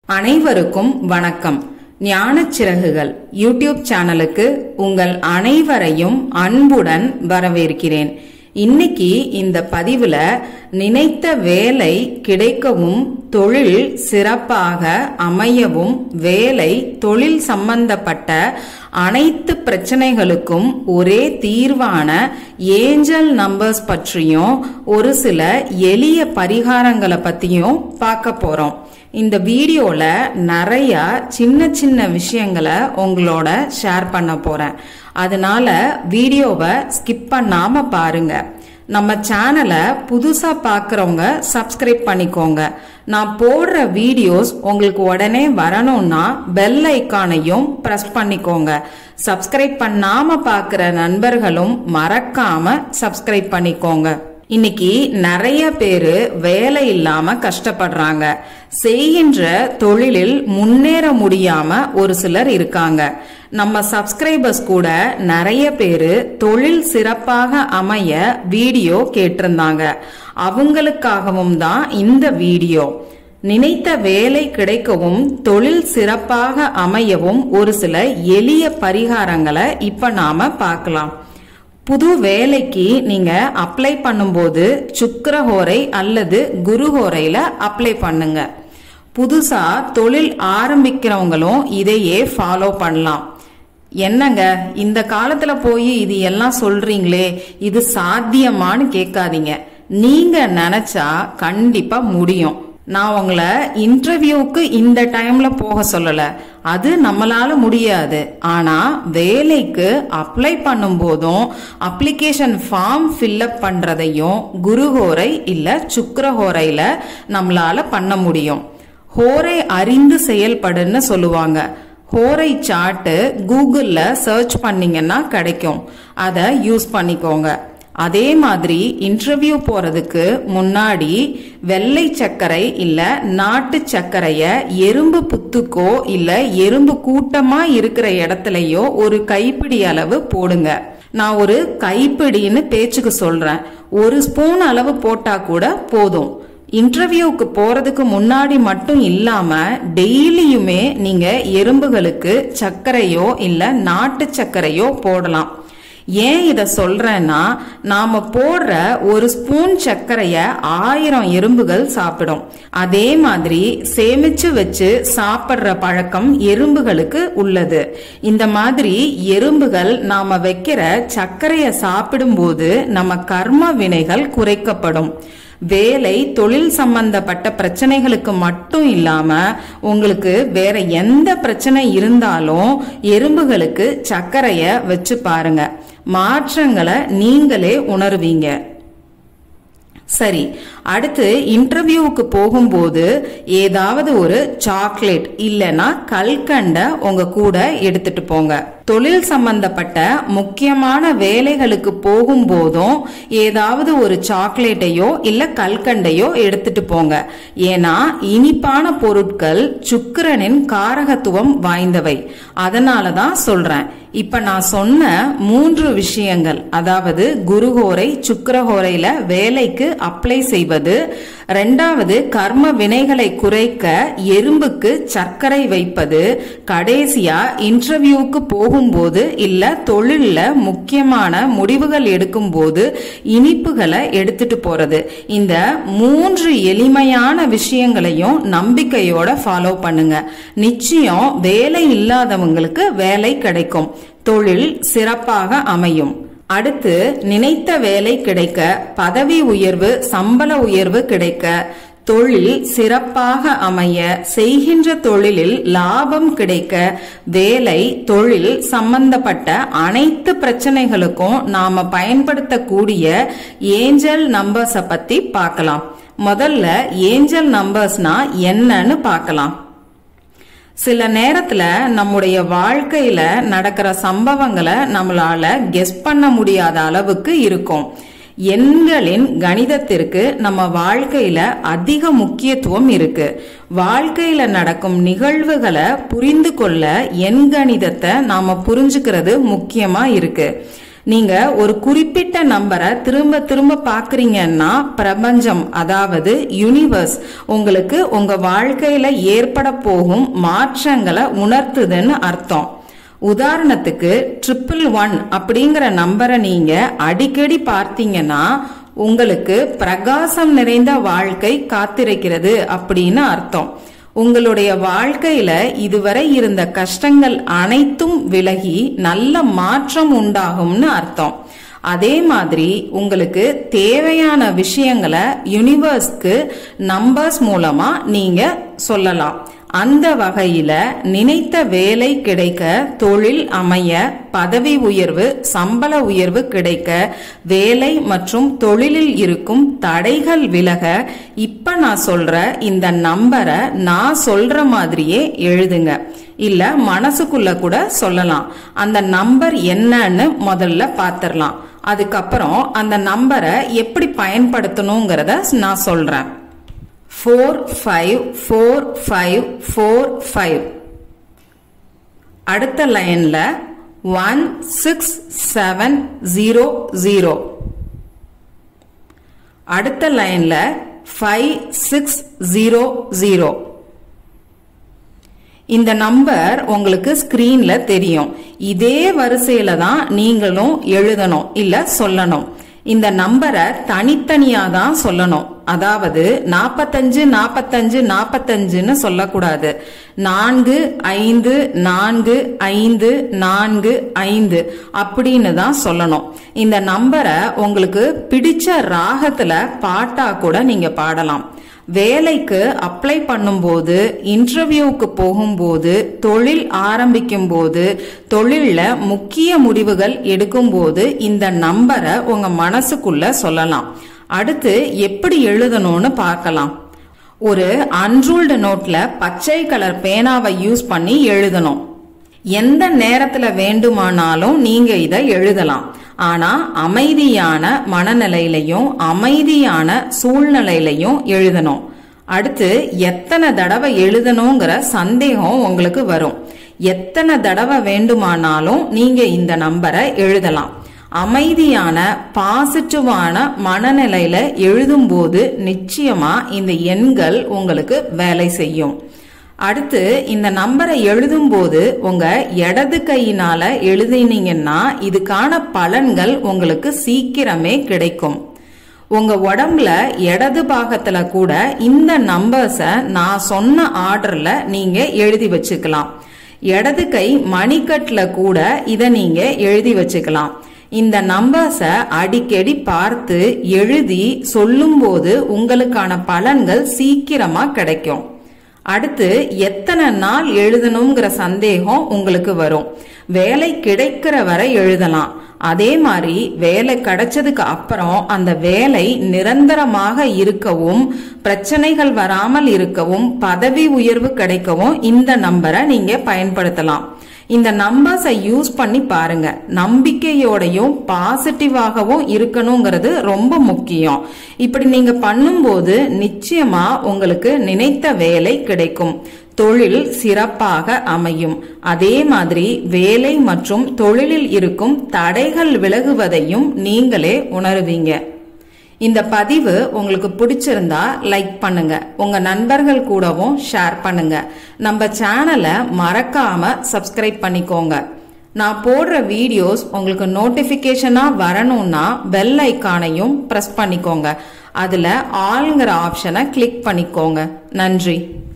அனைவருக்கும் வணக்கம் ஞானச் சிறகுகள் யூடியூப் சேனலுக்கு உங்கள் அனைவரையும் அன்புடன் வரவேற்கிறேன் இன்னைக்கு இந்த பதிவுல நினைத்த வேலை கிடைக்கவும் தொழில் சிறப்பாக அமையவும் வேலை தொழில் சம்பந்தப்பட்ட அனைத்து பிரச்சனைகளுக்கும் ஒரே தீர்வான ஏஞ்சல் நம்பர்ஸ் பற்றியும் ஒரு சில எளிய பரிகாரங்களை பத்தியும் பார்க்க போறோம் இந்த வீடியோல நிறைய சின்ன சின்ன விஷயங்களை உங்களோட ஷேர் பண்ண போறேன் அதனால வீடியோவை ஸ்கிப் பண்ணாம பாருங்க நம்ம சேனலை புதுசா பார்க்குறவங்க சப்ஸ்கிரைப் பண்ணிக்கோங்க நான் போடுற வீடியோஸ் உங்களுக்கு உடனே வரணும்னா பெல் ஐக்கானையும் ப்ரெஸ் பண்ணிக்கோங்க சப்ஸ்கிரைப் பண்ணாம பார்க்குற நண்பர்களும் மறக்காம சப்ஸ்கிரைப் பண்ணிக்கோங்க இன்னைக்கு நிறைய பேரு வேலை இல்லாம கஷ்டப்படுறாங்க செய்கின்ற தொழிலில் முன்னேற முடியாம ஒரு சிலர் இருக்காங்க நம்ம சப்ஸ்கிரைபர்ஸ் கூட நிறைய பேரு தொழில் சிறப்பாக அமைய வீடியோ கேட்டிருந்தாங்க அவங்களுக்காகவும் தான் இந்த வீடியோ நினைத்த வேலை கிடைக்கவும் தொழில் சிறப்பாக அமையவும் ஒரு சில எளிய பரிகாரங்களை இப்ப நாம பார்க்கலாம் புது வேலைக்கு நீங்க அப்ளை பண்ணும்போது சுக்கரஹோரை அல்லது குருஹோரையில அப்ளை பண்ணுங்க புதுசா தொழில் ஆரம்பிக்கிறவங்களும் இதையே ஃபாலோ பண்ணலாம் என்னங்க இந்த காலத்துல போய் இது எல்லாம் சொல்றீங்களே இது சாத்தியமான்னு கேட்காதீங்க நீங்க நினைச்சா கண்டிப்பா முடியும் நான் உங்களை இன்டர்வியூக்கு இந்த டைம்ல போக சொல்லல அது நம்மளால முடியாது ஆனா வேலைக்கு அப்ளை பண்ணும் போதும் அப்ளிகேஷன் ஃபார்ம் ஃபில்அப் பண்றதையும் குருஹோரை இல்ல சுக்கரஹோரையில நம்மளால பண்ண முடியும் ஹோரை அறிந்து செயல்படுன்னு சொல்லுவாங்க ஹோரை சார்ட்டு கூகுள்ல சர்ச் பண்ணீங்கன்னா கிடைக்கும் அதை யூஸ் பண்ணிக்கோங்க அதே மாதிரி இன்டர்வியூ போறதுக்கு முன்னாடி வெள்ளை சர்க்கரை இல்ல நாட்டு சர்க்கரைய எறும்பு புத்துக்கோ இல்ல எறும்பு கூட்டமா இருக்கிற இடத்துலயோ ஒரு கைப்பிடி அளவு போடுங்க நான் ஒரு கைப்பிடின்னு பேச்சுக்கு சொல்றேன் ஒரு ஸ்பூன் அளவு போட்டா கூட போதும் இன்டர்வியூக்கு போறதுக்கு முன்னாடி மட்டும் இல்லாம டெய்லியுமே நீங்க எறும்புகளுக்கு சர்க்கரையோ இல்ல நாட்டு சர்க்கரையோ போடலாம் ஏன் இத சொல்றேன்னா நாம போடுற ஒரு ஸ்பூன் சர்க்கரைய ஆயிரம் எறும்புகள் சாப்பிடும் அதே மாதிரி சேமிச்சு வச்சு சாப்பிடுற பழக்கம் எறும்புகளுக்கு உள்ளது இந்த மாதிரி எறும்புகள் நாம வைக்கிற சர்க்கரைய சாப்பிடும்போது நம்ம கர்ம வினைகள் குறைக்கப்படும் வேலை தொழில் சம்பந்தப்பட்ட பிரச்சனைகளுக்கு மட்டும் இல்லாம உங்களுக்கு வேற எந்த பிரச்சனை இருந்தாலும் எறும்புகளுக்கு சர்க்கரைய வச்சு பாருங்க மாற்றங்களை நீங்களே உணர்வீங்க சரி அடுத்து இன்டர்வியூவுக்கு போகும்போது ஏதாவது ஒரு சாக்லேட் இல்லனா கல்கண்ட உங்க கூட எடுத்துட்டு போங்க தொழில் சம்பந்தப்பட்ட முக்கியமான வேலைகளுக்கு போகும்போதும் ஏதாவது ஒரு சாக்லேட்டையோ இல்ல கல்கண்டையோ எடுத்துட்டு போங்க ஏன்னா இனிப்பான பொருட்கள் சுக்கிரனின் காரகத்துவம் வாய்ந்தவை அதனாலதான் சொல்றேன் இப்ப நான் சொன்ன மூன்று விஷயங்கள் அதாவது குருஹோரை சுக்கரஹோரையில வேலைக்கு அப்ளை செய்வது ரெண்டாவது கர்ம வினைகளை குறைக்க எறும்புக்கு சர்க்கரை வைப்பது கடைசியா இன்டர்வியூக்கு போகும்போது இல்ல தொழில்ல முக்கியமான முடிவுகள் எடுக்கும் போது இனிப்புகளை எடுத்துட்டு போறது இந்த மூன்று எளிமையான விஷயங்களையும் நம்பிக்கையோட ஃபாலோ பண்ணுங்க நிச்சயம் வேலை இல்லாதவங்களுக்கு வேலை கிடைக்கும் தொழில் சிறப்பாக அமையும் அடுத்து நினைத்த வேலை கிடைக்க பதவி உயர்வு சம்பள உயர்வு கிடைக்க தொழில் சிறப்பாக அமைய செய்கின்ற தொழிலில் லாபம் கிடைக்க வேலை தொழில் சம்பந்தப்பட்ட அனைத்து பிரச்சனைகளுக்கும் நாம பயன்படுத்தக்கூடிய ஏஞ்சல் நம்பர்ஸ பத்தி பார்க்கலாம் முதல்ல ஏஞ்சல் நம்பர்ஸ்னா என்னன்னு பார்க்கலாம் சில நேரத்துல நம்முடைய வாழ்க்கையில நடக்கிற சம்பவங்களை நம்மளால கெஸ் பண்ண முடியாத அளவுக்கு இருக்கும் எண்களின் கணிதத்திற்கு நம்ம வாழ்க்கையில அதிக முக்கியத்துவம் இருக்கு வாழ்க்கையில நடக்கும் நிகழ்வுகளை புரிந்து கொள்ள எண் கணிதத்தை நாம புரிஞ்சுக்கிறது முக்கியமா இருக்கு நீங்க ஒரு குறிப்பிட்ட நம்பரை திரும்ப திரும்ப பாக்குறீங்கன்னா பிரபஞ்சம் அதாவது யூனிவர்ஸ் உங்களுக்கு உங்க வாழ்க்கையில ஏற்பட போகும் மாற்றங்களை உணர்த்துதுன்னு அர்த்தம் உதாரணத்துக்கு ட்ரிபிள் ஒன் அப்படிங்கிற நம்பரை நீங்க அடிக்கடி பார்த்தீங்கன்னா உங்களுக்கு பிரகாசம் நிறைந்த வாழ்க்கை காத்திருக்கிறது அப்படின்னு அர்த்தம் உங்களுடைய வாழ்க்கையில இதுவரை இருந்த கஷ்டங்கள் அனைத்தும் விலகி நல்ல மாற்றம் உண்டாகும்னு அர்த்தம் அதே மாதிரி உங்களுக்கு தேவையான விஷயங்களை யூனிவர்ஸ்க்கு நம்பர்ஸ் மூலமா நீங்க சொல்லலாம் அந்த வகையில நினைத்த வேலை கிடைக்க தொழில் அமைய பதவி உயர்வு சம்பள உயர்வு கிடைக்க வேலை மற்றும் தொழிலில் இருக்கும் தடைகள் விலக இப்ப நான் சொல்ற இந்த நம்பரை நான் சொல்ற மாதிரியே எழுதுங்க இல்ல மனசுக்குள்ள கூட சொல்லலாம் அந்த நம்பர் என்னன்னு முதல்ல பாத்திரலாம் அதுக்கப்புறம் அந்த நம்பரை எப்படி பயன்படுத்தணுங்கிறத நான் சொல்றேன் four five four five four five அடுத்த லைன்ல one six seven zero zero அடுத்த லைன்ல ஃபைவ் சிக்ஸ் ஜீரோ ஜீரோ இந்த நம்பர் உங்களுக்கு ஸ்கிரீன்ல தெரியும் இதே வரிசையில தான் நீங்களும் எழுதணும் இல்ல சொல்லணும் இந்த நம்பரை தனித்தனியா தான் சொல்லணும் அதாவது நாற்பத்தஞ்சு நாற்பத்தஞ்சு நாற்பத்தஞ்சுன்னு சொல்லக்கூடாது நான்கு ஐந்து நான்கு ஐந்து நான்கு ஐந்து அப்படின்னு தான் சொல்லணும் இந்த நம்பரை உங்களுக்கு பிடிச்ச ராகத்துல பாட்டா கூட நீங்க பாடலாம் வேலைக்கு அப்ளை பண்ணும்போது இன்டர்வியூக்கு போகும்போது தொழில் ஆரம்பிக்கும் போது தொழில்ல முக்கிய முடிவுகள் எடுக்கும்போது இந்த நம்பரை உங்க மனசுக்குள்ள சொல்லலாம் அடுத்து எப்படி எழுதணும்னு பார்க்கலாம் ஒரு அன்ரூல்டு நோட்ல பச்சை கலர் பேனாவை யூஸ் பண்ணி எழுதணும் எந்த நேரத்துல வேண்டுமானாலும் நீங்க இதை எழுதலாம் ஆனா அமைதியான மனநிலையிலையும் அமைதியான சூழ்நிலையிலையும் எழுதணும் அடுத்து எத்தனை தடவை எழுதணுங்கிற சந்தேகம் உங்களுக்கு வரும் எத்தனை தடவை வேண்டுமானாலும் நீங்க இந்த நம்பரை எழுதலாம் அமைதியான பாசிட்டிவான மனநிலையில எழுதும்போது நிச்சயமா இந்த எண்கள் உங்களுக்கு வேலை செய்யும் அடுத்து இந்த நம்பரை எழுதும்போது உங்க இடது கையினால எழுதினீங்கன்னா இதுக்கான பலன்கள் உங்களுக்கு சீக்கிரமே கிடைக்கும் உங்க உடம்புல இடது பாகத்துல கூட இந்த நம்பர்ஸை நான் சொன்ன ஆர்டர்ல நீங்க எழுதி வச்சுக்கலாம் இடது கை மணிக்கட்டுல கூட இதை நீங்க எழுதி வச்சுக்கலாம் இந்த நம்பர்ஸை அடிக்கடி பார்த்து எழுதி சொல்லும்போது உங்களுக்கான பலன்கள் சீக்கிரமா கிடைக்கும் அடுத்து எத்தனை நாள் எழுதணுங்கிற சந்தேகம் உங்களுக்கு வரும் வேலை கிடைக்கிற வரை எழுதலாம் அதே மாதிரி வேலை கிடைச்சதுக்கு அப்புறம் அந்த வேலை நிரந்தரமாக இருக்கவும் பிரச்சனைகள் வராமல் இருக்கவும் பதவி உயர்வு கிடைக்கவும் இந்த நம்பரை நீங்க பயன்படுத்தலாம் இந்த நம்பர்ஸை யூஸ் பண்ணி பாருங்க நம்பிக்கையோடையும் பாசிட்டிவாகவும் இருக்கணுங்கிறது ரொம்ப முக்கியம் இப்படி நீங்க பண்ணும்போது நிச்சயமா உங்களுக்கு நினைத்த வேலை கிடைக்கும் தொழில் சிறப்பாக அமையும் அதே மாதிரி வேலை மற்றும் தொழிலில் இருக்கும் தடைகள் விலகுவதையும் நீங்களே உணருவீங்க இந்த பதிவு உங்களுக்கு பிடிச்சிருந்தா லைக் பண்ணுங்க உங்க நண்பர்கள் கூடவும் ஷேர் பண்ணுங்க நம்ம சேனலை மறக்காம சப்ஸ்கிரைப் பண்ணிக்கோங்க நான் போடுற வீடியோஸ் உங்களுக்கு நோட்டிபிகேஷனா வரணும்னா பெல் ஐக்கானையும் பிரஸ் பண்ணிக்கோங்க அதுல ஆளுங்கிற ஆப்ஷனை கிளிக் பண்ணிக்கோங்க நன்றி